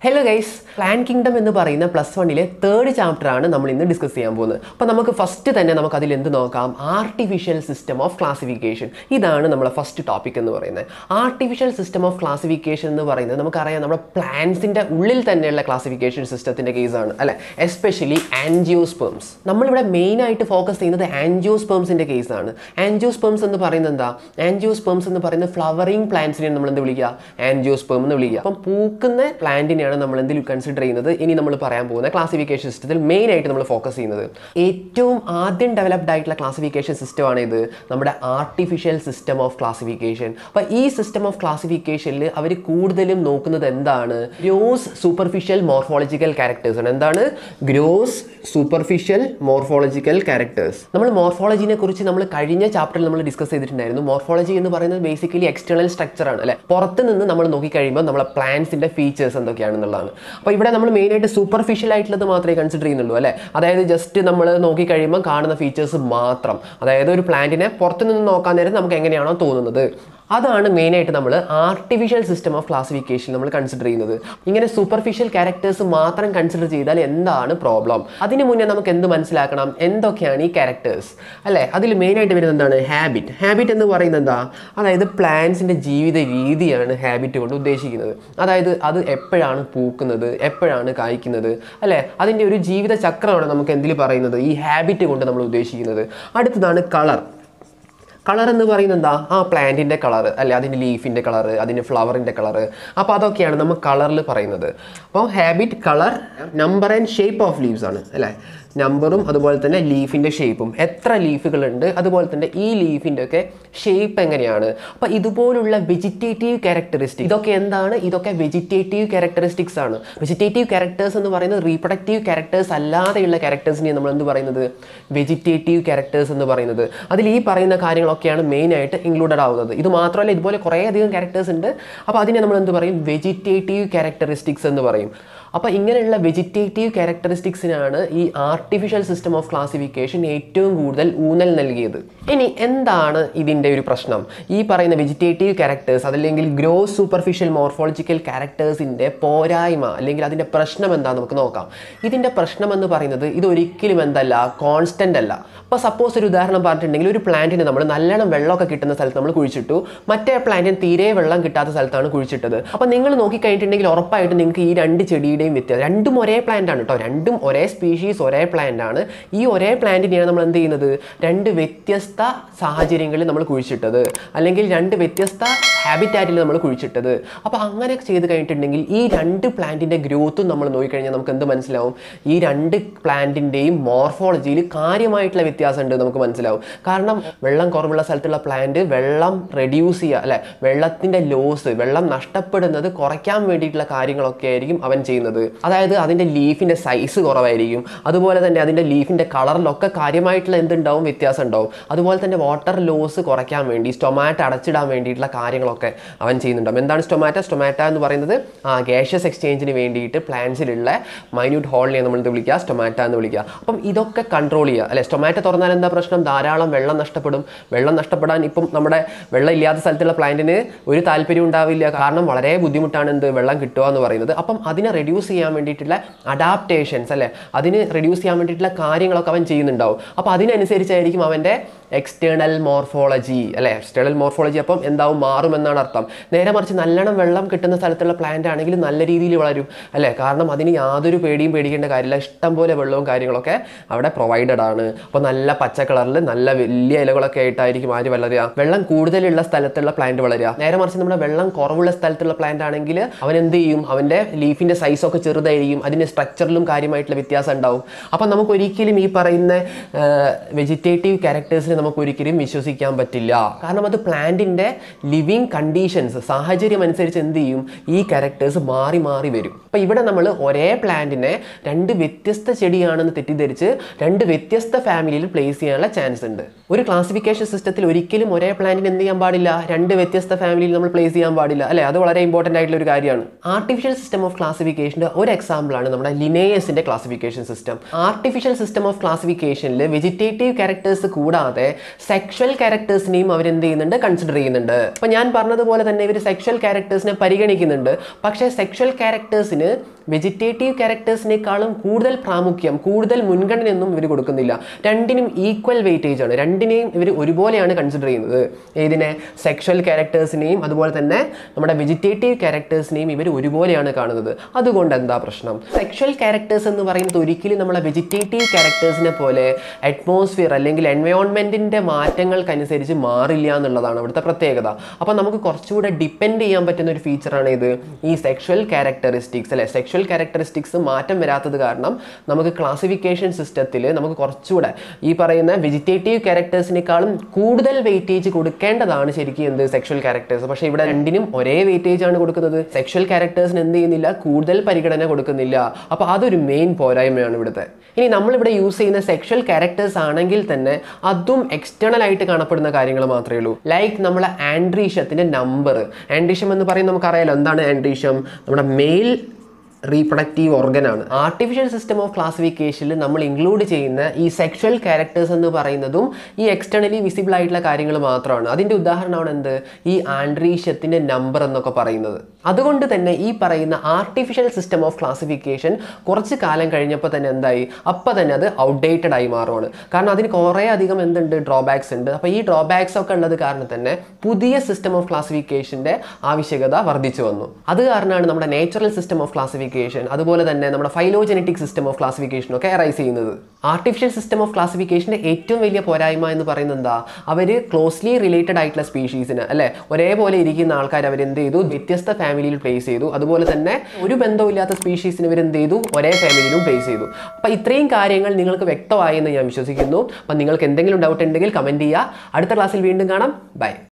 hello guys plan kingdom എന്ന് പറയുന്ന plus വണ്ണിലെ തേർഡ് ചാപ്റ്റർ ആണ് നമ്മൾ ഇന്ന് ഡിസ്കസ് ചെയ്യാൻ പോകുന്നത് അപ്പോൾ നമുക്ക് ഫസ്റ്റ് തന്നെ നമുക്ക് അതിൽ എന്ത് നോക്കാം ആർട്ടിഫിഷ്യൽ സിസ്റ്റം ഓഫ് ക്ലാസിഫിക്കേഷൻ ഇതാണ് നമ്മളെ ഫസ്റ്റ് ടോപ്പിക് എന്ന് പറയുന്നത് ആർട്ടിഫിഷ്യൽ സിസ്റ്റം ഓഫ് ക്ലാസിഫിക്കേഷൻ എന്ന് പറയുന്നത് നമുക്കറിയാം നമ്മുടെ പ്ലാന്റ്സിൻ്റെ ഉള്ളിൽ തന്നെയുള്ള ക്ലാസിഫിക്കേഷൻ സിസ്റ്റത്തിൻ്റെ കേസാണ് അല്ലെ എസ്പെഷ്യലി ആൻജിയോസ്പേംസ് നമ്മളിവിടെ മെയിനായിട്ട് ഫോക്കസ് ചെയ്യുന്നത് ആൻജിയോസ്പേംസിൻ്റെ കേസാണ് ആൻജിയോസ്പേംസ് എന്ന് പറയുന്നത് എന്താ ആൻജിയോസ്പേംസ് എന്ന് പറയുന്നത് ഫ്ലവറിങ് പ്ലാന്റ്സിനെ നമ്മൾ എന്ത് വിളിക്കുക ആൻജിയോസ്പേം എന്ന് വിളിക്കുക അപ്പം പൂക്കുന്ന പ്ലാന്റിനെയാണ് നമ്മൾ എന്തിൽ കൺസിഡർ ചെയ്യുന്നത് ഇനി നമ്മൾ പറയാൻ പോകുന്ന ക്ലാസിഫിക്കേഷൻ സിസ്റ്റത്തിൽ മെയിൻ ആയിട്ട് നമ്മൾ ഫോക്കസ് ചെയ്യുന്നത് ഏറ്റവും ആദ്യം ഡെവലപ്ഡ് ആയിട്ടുള്ള ക്ലാസിഫിക്കേഷൻ സിസ്റ്റമാണ് ഇത് നമ്മുടെ ആർട്ടിഫിഷ്യൽ സിസ്റ്റം ഓഫ് ക്ലാസിഫിക്കേഷൻ അപ്പോൾ ഈ സിസ്റ്റം ഓഫ് ക്ലാസിഫിക്കേഷനിൽ അവർ കൂടുതലും നോക്കുന്നത് എന്താണ് ഗ്രോസ് സൂപ്പർഫിഷ്യൽ മോർഫോളജിക്കൽ ക്യാരക്ടേഴ്സ് ആണ് എന്താണ് ഗ്രോസ് സൂപ്പർഫിഷ്യൽ മോർഫോളജിക്കൽ ക്യാരക്ടേഴ്സ് നമ്മൾ മോർഫോളജിനെ കുറിച്ച് നമ്മൾ കഴിഞ്ഞ ചാപ്റ്ററിൽ നമ്മൾ ഡിസ്കസ് ചെയ്തിട്ടുണ്ടായിരുന്നു മോർഫോളജി എന്ന് പറയുന്നത് ബേസിക്കലി എക്സ്റ്റേണൽ സ്ട്രക്ചർ ആണ് അല്ലെ പുറത്ത് നിന്ന് നമ്മൾ നോക്കിക്കഴിയുമ്പോൾ നമ്മളെ പ്ലാന്റ്സിന്റെ ഫീച്ചേഴ്സ് എന്തൊക്കെയാണെന്നുള്ളതാണ് അപ്പോൾ ഇവിടെ നമ്മൾ മെയിനായിട്ട് സൂപ്പർഫിഷ്യൽ ആയിട്ടുള്ളത് മാത്രമേ കൺസിഡർ ചെയ്യുന്നുള്ളൂ അല്ലേ അതായത് ജസ്റ്റ് നമ്മൾ നോക്കിക്കഴിയുമ്പോൾ കാണുന്ന ഫീച്ചേഴ്സ് മാത്രം അതായത് ഒരു പ്ലാന്റിനെ പുറത്ത് നിന്ന് നോക്കാൻ നേരം നമുക്ക് എങ്ങനെയാണോ തോന്നുന്നത് അതാണ് മെയിനായിട്ട് നമ്മൾ ആർട്ടിഫിഷ്യൽ സിസ്റ്റം ഓഫ് ക്ലാസിഫിക്കേഷൻ നമ്മൾ കൺസിഡർ ചെയ്യുന്നത് ഇങ്ങനെ സൂപ്പർഫിഷ്യൽ ക്യാരക്ടേഴ്സ് മാത്രം കൺസിഡർ ചെയ്താൽ എന്താണ് പ്രോബ്ലം അതിന് മുന്നേ നമുക്ക് എന്ത് മനസ്സിലാക്കണം എന്തൊക്കെയാണ് ഈ ക്യാരക്ടേഴ്സ് അല്ലേ അതിൽ മെയിനായിട്ട് വരുന്നത് എന്താണ് ഹാബിറ്റ് ഹാബിറ്റ് എന്ന് പറയുന്നത് എന്താ അതായത് പ്ലാന്റ്സിൻ്റെ ജീവിത രീതിയാണ് ഹാബിറ്റ് കൊണ്ട് ഉദ്ദേശിക്കുന്നത് അതായത് അത് എപ്പോഴാണ് പൂക്കുന്നത് എപ്പോഴാണ് കായ്ക്കുന്നത് അല്ലേ അതിൻ്റെ ഒരു ജീവിത ചക്രമാണ് നമുക്ക് എന്തിൽ പറയുന്നത് ഈ ഹാബിറ്റ് കൊണ്ട് നമ്മൾ ഉദ്ദേശിക്കുന്നത് അടുത്തതാണ് കളർ കളർ എന്ന് പറയുന്നത് എന്താ ആ പ്ലാന്റിൻ്റെ കളർ അല്ലെ അതിൻ്റെ ലീഫിൻ്റെ കളർ അതിൻ്റെ ഫ്ലവറിൻ്റെ കളർ അപ്പോൾ അതൊക്കെയാണ് നമ്മൾ കളറിൽ പറയുന്നത് അപ്പോൾ habit colour number and shape of leaves ആണ് അല്ലേ നമ്പറും അതുപോലെ തന്നെ ലീഫിൻ്റെ ഷേപ്പും എത്ര ലീഫുകളുണ്ട് അതുപോലെ തന്നെ ഈ ലീഫിൻ്റെ ഒക്കെ ഷേപ്പ് എങ്ങനെയാണ് അപ്പോൾ ഇതുപോലുള്ള വെജിറ്റേറ്റീവ് ക്യാരക്ടറിസ്റ്റിക് ഇതൊക്കെ എന്താണ് ഇതൊക്കെ വെജിറ്റേറ്റീവ് ക്യാരക്ടറിസ്റ്റിക്സ് ആണ് വെജിറ്റേറ്റീവ് ക്യാരക്ടേഴ്സ് എന്ന് പറയുന്നത് റീപ്രൊഡക്റ്റീവ് ക്യാരക്ടേഴ്സ് അല്ലാതെയുള്ള ക്യാരക്ടേഴ്സിനെ നമ്മൾ എന്ത് പറയുന്നത് വെജിറ്റേറ്റീവ് ക്യാരക്ടേഴ്സ് എന്ന് പറയുന്നത് അതിൽ ഈ പറയുന്ന കാര്യങ്ങളൊക്കെയാണ് മെയിനായിട്ട് ഇൻക്ലൂഡഡ് ആവുന്നത് ഇത് മാത്രമല്ല ഇതുപോലെ കുറേയധികം ക്യാരക്ടേഴ്സ് ഉണ്ട് അപ്പോൾ അതിനെ നമ്മൾ എന്ത് പറയും വെജിറ്റേറ്റീവ് ക്യാരക്ടറിസ്റ്റിക്സ് എന്ന് പറയും അപ്പോൾ ഇങ്ങനെയുള്ള വെജിറ്റേറ്റീവ് ക്യാരക്ടറിസ്റ്റിക്സിനാണ് ഈ ആർട്ടിഫിഷ്യൽ സിസ്റ്റം ഓഫ് ക്ലാസിഫിക്കേഷൻ ഏറ്റവും കൂടുതൽ ഊന്നൽ നൽകിയത് ഇനി എന്താണ് ഇതിൻ്റെ ഒരു പ്രശ്നം ഈ പറയുന്ന വെജിറ്റേറ്റീവ് ക്യാരക്ടേഴ്സ് അതല്ലെങ്കിൽ ഗ്രോസ് സൂപ്പർഫിഷ്യൽ മോർഫോളജിക്കൽ ക്യാരക്ടേഴ്സിൻ്റെ പോരായ്മ അല്ലെങ്കിൽ അതിൻ്റെ പ്രശ്നം എന്താണെന്ന് നമുക്ക് നോക്കാം ഇതിൻ്റെ പ്രശ്നം എന്ന് പറയുന്നത് ഇത് ഒരിക്കലും എന്തല്ല കോൺസ്റ്റൻ്റ് അല്ല അപ്പോൾ സപ്പോസ് ഒരു ഉദാഹരണം പറഞ്ഞിട്ടുണ്ടെങ്കിൽ ഒരു പ്ലാന്റിന് നമ്മൾ നല്ലോണം വെള്ളമൊക്കെ കിട്ടുന്ന സ്ഥലത്ത് നമ്മൾ കുഴിച്ചിട്ടു മറ്റേ പ്ലാന്റിന് തീരെ വെള്ളം കിട്ടാത്ത സ്ഥലത്താണ് കുഴിച്ചിട്ടത് അപ്പോൾ നിങ്ങൾ നോക്കിക്കഴിഞ്ഞിട്ടുണ്ടെങ്കിൽ ഉറപ്പായിട്ട് നിങ്ങൾക്ക് ഈ രണ്ട് ചെടിയുടെയും വ്യത്യാസം രണ്ടും ഒരേ പ്ലാന്റ് ആണ് കേട്ടോ രണ്ടും ഒരേ സ്പീഷീസ് ഒരേ പ്ലാന്റ് ആണ് ഈ ഒരേ പ്ലാന്റിനെയാണ് നമ്മൾ എന്ത് ചെയ്യുന്നത് രണ്ട് വ്യത്യസ്ത സാഹചര്യങ്ങളിൽ നമ്മൾ കുഴിച്ചിട്ടത് അല്ലെങ്കിൽ രണ്ട് വ്യത്യസ്ത ഹാബിറ്റാറ്റിൽ നമ്മൾ കുഴിച്ചിട്ടത് അപ്പോൾ അങ്ങനെ ചെയ്ത് കഴിഞ്ഞിട്ടുണ്ടെങ്കിൽ ഈ രണ്ട് പ്ലാന്റിൻ്റെ ഗ്രോത്തും നമ്മൾ നോക്കിക്കഴിഞ്ഞാൽ നമുക്ക് എന്ത് മനസ്സിലാവും ഈ രണ്ട് പ്ലാന്റിൻ്റെയും മോർഫോളജിയിൽ കാര്യമായിട്ടുള്ള വ്യത്യാസമുണ്ട് നമുക്ക് മനസ്സിലാവും കാരണം വെള്ളം കുറവുള്ള സ്ഥലത്തുള്ള പ്ലാന്റ് വെള്ളം റെഡ്യൂസ് ചെയ്യുക അല്ലെ വെള്ളത്തിൻ്റെ ലോസ് വെള്ളം നഷ്ടപ്പെടുന്നത് കുറയ്ക്കാൻ വേണ്ടിയിട്ടുള്ള കാര്യങ്ങളൊക്കെ ആയിരിക്കും അവൻ ചെയ്യുന്നത് അതായത് അതിൻ്റെ ലീഫിൻ്റെ സൈസ് കുറവായിരിക്കും അതുപോലെ തന്നെ അതിൻ്റെ ലീഫിൻ്റെ കളറിലൊക്കെ കാര്യമായിട്ടുള്ള എന്തുണ്ടാവും വ്യത്യാസം ഉണ്ടാവും അതുപോലെ തന്നെ വാട്ടർ ലോസ് കുറയ്ക്കാൻ വേണ്ടി സ്റ്റൊമാറ്റ അടച്ചിടാൻ വേണ്ടിയിട്ടുള്ള കാര്യങ്ങളൊക്കെ അവൻ ചെയ്യുന്നുണ്ടാവും എന്താണ് സ്റ്റൊമാറ്റ സ്റ്റൊമാറ്റ എന്ന് പറയുന്നത് ആ ഗ്യാഷ്യസ് എക്സ്ചേഞ്ചിന് വേണ്ടിയിട്ട് പ്ലാന്റ്സിലുള്ള മൈന്യൂട്ട് ഹോളിനെ നമ്മൾ എന്ത് വിളിക്കുക സ്റ്റൊമാറ്റ എന്ന് വിളിക്കുക അപ്പം ഇതൊക്കെ കൺട്രോൾ ചെയ്യുക അല്ലെ സ്റ്റൊമാറ്റ തുറന്നാൽ എന്താ പ്രശ്നം ധാരാളം വെള്ളം നഷ്ടപ്പെടും വെള്ളം നഷ്ടപ്പെടാൻ ഇപ്പം നമ്മുടെ വെള്ളം ഇല്ലാത്ത സ്ഥലത്തുള്ള പ്ലാന്റിന് ഒരു താല്പര്യം ഉണ്ടാവില്ല കാരണം വളരെ ബുദ്ധിമുട്ടാണ് എന്ത് വെള്ളം കിട്ടുക എന്ന് പറയുന്നത് അപ്പം അതിനെ റെഡ്യൂസ് ചെയ്യാൻ വേണ്ടിയിട്ടുള്ള അഡാപ്റ്റേഷൻസ് അല്ലേ അതിന് റെഡ്യൂസ് ചെയ്യാൻ വേണ്ടിയിട്ടുള്ള കാര്യങ്ങളൊക്കെ അവൻ ചെയ്യുന്നുണ്ടാവും അപ്പോൾ അതിനനുസരിച്ചായിരിക്കും അവൻ്റെ എക്സ്റ്റേണൽ മോർഫോളജി അല്ലേ എക്സ്റ്റേണൽ മോർഫോളജി അപ്പം എന്താവും മാറുമെന്നാണ് അർത്ഥം നേരെ മറിച്ച് നല്ലോണം വെള്ളം കിട്ടുന്ന സ്ഥലത്തുള്ള പ്ലാന്റ് ആണെങ്കിൽ നല്ല രീതിയിൽ വളരും അല്ലേ കാരണം അതിന് യാതൊരു പേടിയും പേടിക്കേണ്ട കാര്യമില്ല ഇഷ്ടം പോലെ വെള്ളവും കാര്യങ്ങളൊക്കെ അവിടെ പ്രൊവൈഡഡ് ആണ് അപ്പോൾ നല്ല പച്ച കളറിൽ നല്ല വലിയ ഇലകളൊക്കെ ആയിട്ടായിരിക്കും ആര് വളരുക വെള്ളം കൂടുതലുള്ള സ്ഥലത്തുള്ള പ്ലാന്റ് വളരുക നേരെ മറിച്ച് നമ്മുടെ വെള്ളം കുറവുള്ള സ്ഥലത്തുള്ള പ്ലാന്റ് ആണെങ്കിൽ അവൻ എന്ത് ചെയ്യും അവൻ്റെ ലീഫിൻ്റെ സൈസൊക്കെ ചെറുതായിരിക്കും അതിൻ്റെ സ്ട്രക്ചറിലും കാര്യമായിട്ടുള്ള വ്യത്യാസം ഉണ്ടാവും അപ്പം നമുക്ക് ഒരിക്കലും ഈ പറയുന്ന വെജിറ്റേറ്റീവ് ക്യാരക്ടേഴ്സിനെ നമുക്ക് ഒരിക്കലും വിശ്വസിക്കാൻ പറ്റില്ല കാരണം അത് പ്ലാന്റിൻ്റെ ലിവിങ് കണ്ടീഷൻസ് സാഹചര്യം അനുസരിച്ച് എന്ത് ചെയ്യും ഈ ക്യാരക്ടേഴ്സ് മാറി മാറി വരും അപ്പോൾ ഇവിടെ നമ്മൾ ഒരേ പ്ലാന്റിനെ രണ്ട് വ്യത്യസ്ത ചെടിയാണെന്ന് തെറ്റിദ്ധരിച്ച് രണ്ട് വ്യത്യസ്ത ഫാമിലിയിൽ പ്ലേസ് ചെയ്യാനുള്ള ചാൻസ് ഉണ്ട് ഒരു ക്ലാസിഫിക്കേഷൻ സിസ്റ്റത്തിൽ ഒരിക്കലും ഒരേ പ്ലാന്റിന് എന്ത് ചെയ്യാൻ പാടില്ല രണ്ട് വ്യത്യസ്ത ഫാമിലിയിൽ നമ്മൾ പ്ലേസ് ചെയ്യാൻ പാടില്ല അല്ലേ അത് വളരെ ഇമ്പോർട്ടൻ്റ് ആയിട്ടുള്ള ഒരു കാര്യമാണ് ആർട്ടിഫിഷ്യൽ സിസ്റ്റം ഓഫ് ക്ലാസിഫിക്കേഷൻ്റെ ഒരു എക്സാമ്പിളാണ് നമ്മുടെ ലിനേയസിൻ്റെ classification system artificial system of ക്ലാസിഫിക്കേഷനിൽ വെജിറ്റേറ്റീവ് ക്യാരക്ടേഴ്സ് കൂടാതെ സെക്ഷൽ ക്യാരക്ടേഴ്സിനെയും അവർ എന്ത് ചെയ്യുന്നുണ്ട് കൺസിഡർ ചെയ്യുന്നുണ്ട് അപ്പോൾ ഞാൻ പറഞ്ഞതുപോലെ തന്നെ ഇവർ സെക്ഷൽ ക്യാരക്ടേഴ്സിനെ പരിഗണിക്കുന്നുണ്ട് പക്ഷേ സെക്ഷൽ ക്യാരക്ടേഴ്സിന് വെജിറ്റേറ്റീവ് ക്യാരക്ടേഴ്സിനേക്കാളും കൂടുതൽ പ്രാമുഖ്യം കൂടുതൽ മുൻഗണനയൊന്നും ഇവർ കൊടുക്കുന്നില്ല രണ്ടിനും ഈക്വൽ വെയിറ്റേജ് ആണ് രണ്ടിനെയും ഇവർ ഒരുപോലെയാണ് കൺസിഡർ ചെയ്യുന്നത് ഏതിനെ സെക്ഷൽ ക്യാരക്ടേഴ്സിനെയും അതുപോലെ തന്നെ നമ്മുടെ വെജിറ്റേറ്റീവ് ക്യാരക്ടേഴ്സിനെയും ഇവർ ഒരുപോലെയാണ് കാണുന്നത് അതുകൊണ്ട് എന്താ പ്രശ്നം സെക്ഷൽ ക്യാരക്ടേഴ്സ് എന്ന് പറയുന്നത് ഒരിക്കലും നമ്മളെ വെജിറ്റേറ്റീവ് ക്യാരക്ടേഴ്സിനെ പോലെ അറ്റ്മോസ്ഫിയർ അല്ലെങ്കിൽ എൻവയോൺമെൻറ്റിൻ്റെ മാറ്റങ്ങൾക്കനുസരിച്ച് മാറില്ല എന്നുള്ളതാണ് അവിടുത്തെ പ്രത്യേകത അപ്പോൾ നമുക്ക് കുറച്ചുകൂടെ ഡിപ്പെൻഡ് ചെയ്യാൻ പറ്റുന്ന ഒരു ഫീച്ചറാണ് ഇത് ഈ സെക്ഷൽ ക്യാരക്ടറിസ്റ്റിക്സ് അല്ലെ സെക്ഷൽ ക്യാരക്ടറിസ്റ്റിക്സ് മാറ്റം വരാത്തത് കാരണം നമുക്ക് ക്ലാസിഫിക്കേഷൻ സിസ്റ്റത്തിൽ നമുക്ക് കുറച്ചുകൂടെ ഈ പറയുന്ന വെജിറ്റേറ്റീവ് ക്യാരക്ടേഴ്സിനേക്കാളും കൂടുതൽ വെയിറ്റേജ് കൊടുക്കേണ്ടതാണ് ശരിക്കും എന്ത് സെക്ഷൽ ക്യാരക്ടേഴ്സ് പക്ഷേ ഇവിടെ രണ്ടിനും ഒരേ വെയിറ്റേജ് ആണ് കൊടുക്കുന്നത് സെക്ഷൽ ക്യാരക്ടേഴ്സിന് എന്ത് ചെയ്യുന്നില്ല കൂടുതൽ പരിഗണന കൊടുക്കുന്നില്ല അപ്പോൾ അതൊരു മെയിൻ പോരായ്മയാണ് ഇവിടുത്തെ ഇനി നമ്മളിവിടെ യൂസ് ചെയ്യുന്ന സെക്ഷൽ ക്യാരക്ടേഴ്സ് ആണെങ്കിൽ തന്നെ അതും എക്സ്റ്റേണൽ ആയിട്ട് കാണപ്പെടുന്ന കാര്യങ്ങൾ മാത്രമേ ഉള്ളൂ ലൈക്ക് നമ്മളെ ആൻഡ്രീഷ്യത്തിൻ്റെ നമ്പർ ആൻഡ്രീഷ്യം എന്ന് പറയുന്നത് നമുക്കറിയാലോ എന്താണ് ആൻഡ്രീഷ്യം നമ്മുടെ മെയിൽ റീപ്രൊഡക്റ്റീവ് ഓർഗൻ ആണ് ആർട്ടിഫിഷ്യൽ സിസ്റ്റം ഓഫ് ക്ലാസിഫിക്കേഷനിൽ നമ്മൾ ഇൻക്ലൂഡ് ചെയ്യുന്ന ഈ സെക്ഷൽ ക്യാരക്ടേഴ്സ് എന്ന് പറയുന്നതും ഈ എക്സ്റ്റേണലി വിസിബിൾ ആയിട്ടുള്ള കാര്യങ്ങൾ മാത്രമാണ് അതിൻ്റെ ഉദാഹരണമാണ് എന്ത് ഈ ആൻഡ്രീഷ്യത്തിൻ്റെ നമ്പർ എന്നൊക്കെ പറയുന്നത് അതുകൊണ്ട് തന്നെ ഈ പറയുന്ന ആർട്ടിഫിഷ്യൽ സിസ്റ്റം ഓഫ് ക്ലാസിഫിക്കേഷൻ കുറച്ച് കാലം കഴിഞ്ഞപ്പോൾ തന്നെ എന്തായി അപ്പോൾ തന്നെ അത് ഔട്ട്ഡേറ്റഡ് ആയി മാറുവാണ് കാരണം അതിന് കുറേ അധികം എന്തുണ്ട് ഡ്രോബാക്സ് ഉണ്ട് അപ്പോൾ ഈ ഡ്രോബാക്സ് ഒക്കെ ഉള്ളത് കാരണം തന്നെ പുതിയ സിസ്റ്റം ഓഫ് ക്ലാസിഫിക്കേഷൻ്റെ ആവശ്യകത വർദ്ധിച്ചു വന്നു അത് കാരണമാണ് നമ്മുടെ നേച്ചുറൽ സിസ്റ്റം ഓഫ് ക്ലാസിഫിക്കേഷൻ അതുപോലെ തന്നെ നമ്മുടെ ഫൈലോജനറ്റിക് സിസ്റ്റം ഓഫ് ക്ലാസിഫിക്കേഷൻ ഒക്കെ അറൈസ് ചെയ്യുന്നത് ആർട്ടിഫിഷ്യൽ സിസ്റ്റം ഓഫ് ക്ലാസിഫിക്കേഷൻ്റെ ഏറ്റവും വലിയ പോരായ്മ എന്ന് പറയുന്നത് എന്താ അവർ ക്ലോസ്ലി റിലേറ്റഡ് ആയിട്ടുള്ള സ്പീഷീസിന് അല്ലെ ഒരേപോലെ ഇരിക്കുന്ന ആൾക്കാർ അവർ എന്ത് ചെയ്തു വ്യത്യസ്ത ഫാമിലിയിൽ പ്ലേസ് ചെയ്തു അതുപോലെ തന്നെ ഒരു ബന്ധമില്ലാത്ത സ്പീഷീസിന് ഇവർ എന്ത് ചെയ്തു ഒരേ ഫാമിലിയിലും പ്ലേസ് ചെയ്തു അപ്പോൾ ഇത്രയും കാര്യങ്ങൾ നിങ്ങൾക്ക് വ്യക്തമായി എന്ന് ഞാൻ വിശ്വസിക്കുന്നു അപ്പം നിങ്ങൾക്ക് എന്തെങ്കിലും ഡൗട്ട് ഉണ്ടെങ്കിൽ കമൻറ്റ് ചെയ്യുക അടുത്ത ക്ലാസ്സിൽ വീണ്ടും കാണാം ബൈ